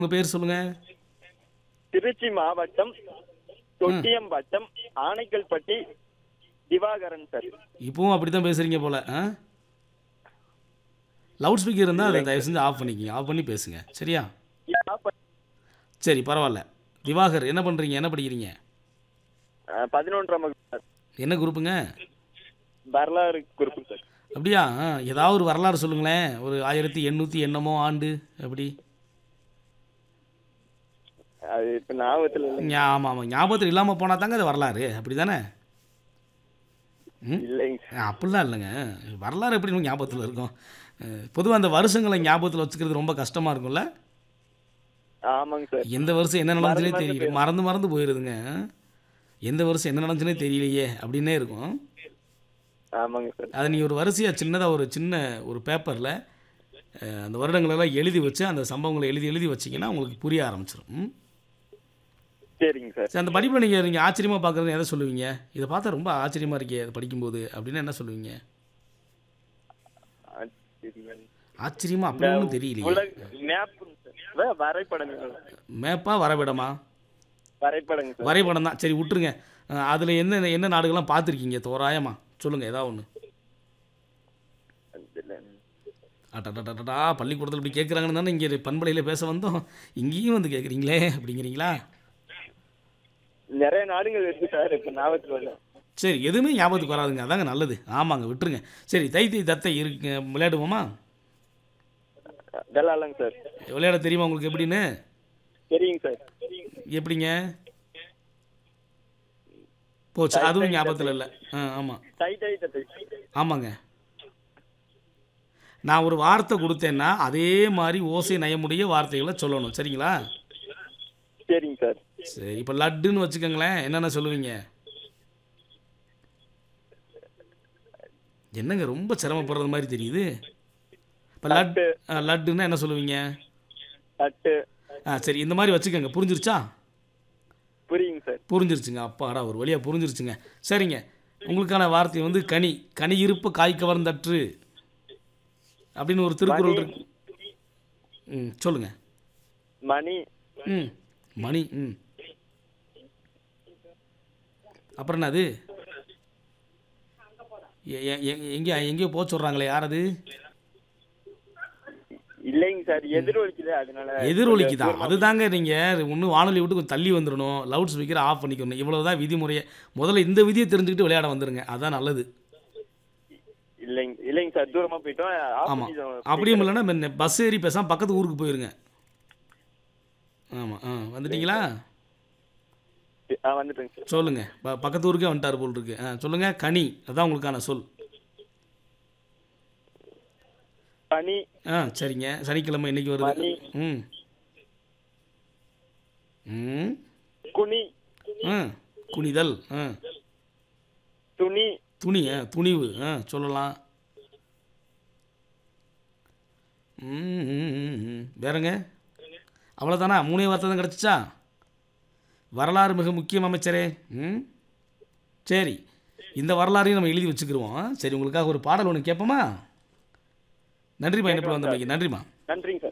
உங்கள் பேர் சொல்லுங்கள் திருச்சி மாவட்டம் தொட்டியம்பாட்டம் ஆனைக்கல்பட்டி திவாகரன் சார் இப்பவும் அப்படி தான் பேசுகிறீங்க போல் ஆ லவுட் ஸ்பீக்கர் இருந்தால் அதை தயவு செஞ்சு ஆஃப் பண்ணிக்கிங்க ஆஃப் பண்ணி பேசுங்க சரியா சரி பரவாயில்ல திவாகர் என்ன பண்ணுறீங்க என்ன படிக்கிறீங்க பதினொன்றாம் வகுப்பு சார் என்ன குரூப்புங்க வரலாறு குறிப்பு சார் அப்படியா ஆ, ஏதாவது ஒரு வரலாறு சொல்லுங்களேன் ஒரு ஆயிரத்தி எண்ணூற்றி என்னமோ ஆண்டு அப்படி அது இப்ப ஞாபகத்துல இல்லை. ஞா- ஆமாம் ஆமாம் ஞாபகத்தில் இல்லாமல் போனால் தாங்க அது வரலாறு அப்படி தானே ம் இல்லைங்க சார். அப்படிலாம் இல்லைங்க வரலாறு எப்படி நமக்கு ஞாபகத்தில் இருக்கும் பொதுவாக அந்த வருஷங்களை ஞாபகத்தில் வச்சுக்கிறது ரொம்ப கஷ்டமாக இருக்கும்ல ஆமாங்க சார் எந்த வருஷம் என்ன நடந்துச்சுனே மறந்து தெரியல மறந்து மறந்து போயிடுதுங்க எந்த வருஷம் என்ன நடந்துச்சுனே தெரியலையே அப்படின்னே இருக்கும் ஆமாங்க சார் அதை நீ ஒரு வரிசையாக சின்னதாக ஒரு சின்ன ஒரு பேப்பரில் அந்த வருடங்களெல்லாம் எழுதி வச்சு அந்த சம்பவங்களை எழுதி எழுதி வச்சிங்கன்னா உங்களுக்கு புரிய ஆரம்பிச்சிடும் ம்? சரிங்க சார் சரி அந்த படிப்பில் நீங்கள் நீங்கள் ஆச்சரியமாக பார்க்குறது எதை சொல்லுவீங்க இதை பார்த்தா ரொம்ப ஆச்சரியமாக இருக்கே அதை படிக்கும்போது அப்படின்னு என்ன சொல்லுவீங்க ஆ, சரிங்க. ஆச்சரியமாக அப்படி ஒன்றும் தெரியலையே உலக மேப் சார் வரைபடங்கள் மேப்பா வரைபடமா வரைபடங்க சார் வரைபடம் தான் சரி விட்டுருங்க அதில் என்ன என்ன நாடுகள்லாம் பார்த்துருக்கீங்க தோராயமா சொல்லுங்கள் ஏதாவது ஒன்று அதுல அட்டா பள்ளிக்கூடத்தில் இப்படி கேட்குறாங்கன்னு தானே இங்கே பண்பலையில் பேச வந்தோம் இங்கேயும் வந்து கேட்குறீங்களே அப்படிங்கிறீங்களா நிறைய நாடுகள் இருக்கு சார் இப்ப ஞாபகத்துல வரல சரி எதுவுமே ஞாபகத்துக்கு வராதுங்க அதாங்க நல்லது ஆமாங்க விட்டுருங்க சரி தை தை தத்தை இருக்கு விளையாடுவோமா விளாட்லாங்க சார் விளையாட தெரியுமா உங்களுக்கு எப்படின்னு சரிங்க சார் எப்படிங்க போச்சு அதுவும் ஞாபகத்தில் இல்லை ஆ ஆமாம் டை டை தட்டை ஆமாங்க நான் ஒரு வார்த்தை கொடுத்தேன்னா அதே மாதிரி ஓசை நயமுடைய வார்த்தைகளை சொல்லணும் சரிங்களா சரிங்க சார் சரி இப்போ லட்டுன்னு வச்சுக்கோங்களேன் என்னென்ன சொல்லுவீங்க என்னங்க ரொம்ப சிரமப்படுறது மாதிரி தெரியுது இப்போ லட்டு ஆ, லட்டுன்னா என்ன சொல்லுவீங்க தட்டு ஆ சரி இந்த மாதிரி வச்சுக்கோங்க புரிஞ்சிருச்சா புரியுங்க சார் புரிஞ்சிருச்சுங்க அப்பாடா ஒரு வழியாக புரிஞ்சிருச்சுங்க சரிங்க உங்களுக்கான வார்த்தை வந்து கனி கனி இருப்பு காய் கவர்ந்தற்று அப்படின்னு ஒரு திருக்குறள் இருக்கு ம் சொல்லுங்க மணி ம் மணி ம் அப்புறம் என்னது எ- எ- எ- எங்கே எங்கேயோ போக சொல்கிறாங்களே யார் அது இல்லைங்க சார் எதிரொலிக்குது அதனால எதிரொலிக்குதா அதுதாங்க நீங்கள் ஒன்று வானொலி விட்டு கொஞ்சம் தள்ளி வந்துடணும் லவுட் ஸ்பீக்கரை ஆஃப் பண்ணிக்கணும் இவ்வளோ தான் விதிமுறையை முதல்ல இந்த விதியை தெரிஞ்சுக்கிட்டு விளையாட வந்துருங்க அதான் நல்லது இல்லைங்க இல்லைங்க சார் தூரமா போயிட்டோம் ஆஃப் ஆமாம் பண்ணிட்டோம். அப்படியும் இல்லைன்னா பஸ் ஏறி பேசாமல் பக்கத்து ஊருக்கு போயிருங்க ஆமாம் ஆ வந்துட்டீங்களா ஆ வந்துட்டேங்க சார் சொல்லுங்கள் ப பக்கத்து ஊருக்கே வந்துட்டார் போல் இருக்கு ஆ சொல்லுங்கள் கனி அதான் உங்களுக்கான சொல் பனி ஆ சரிங்க சனிக்கிழமை இன்னைக்கு வருது மணி. ம் ம் குனி ஆ குனிதல் ஆ துணி துணி ஆ துணிவு ஆ சொல்லலாம் ம் ம், ம், ம். வேறங்க அவ்வளோதானா மூணே வார்த்தை தான் கிடச்சிச்சா வரலாறு மிக முக்கியம் அமைச்சரே ம் சரி இந்த வரலாறையும் நம்ம எழுதி வச்சுக்கிருவோம் சரி உங்களுக்காக ஒரு பாடல் ஒன்று கேட்போமா நன்றிம்மா இணைப்பில் வந்தமைக்கு நன்றிம்மா நன்றிங்க சார்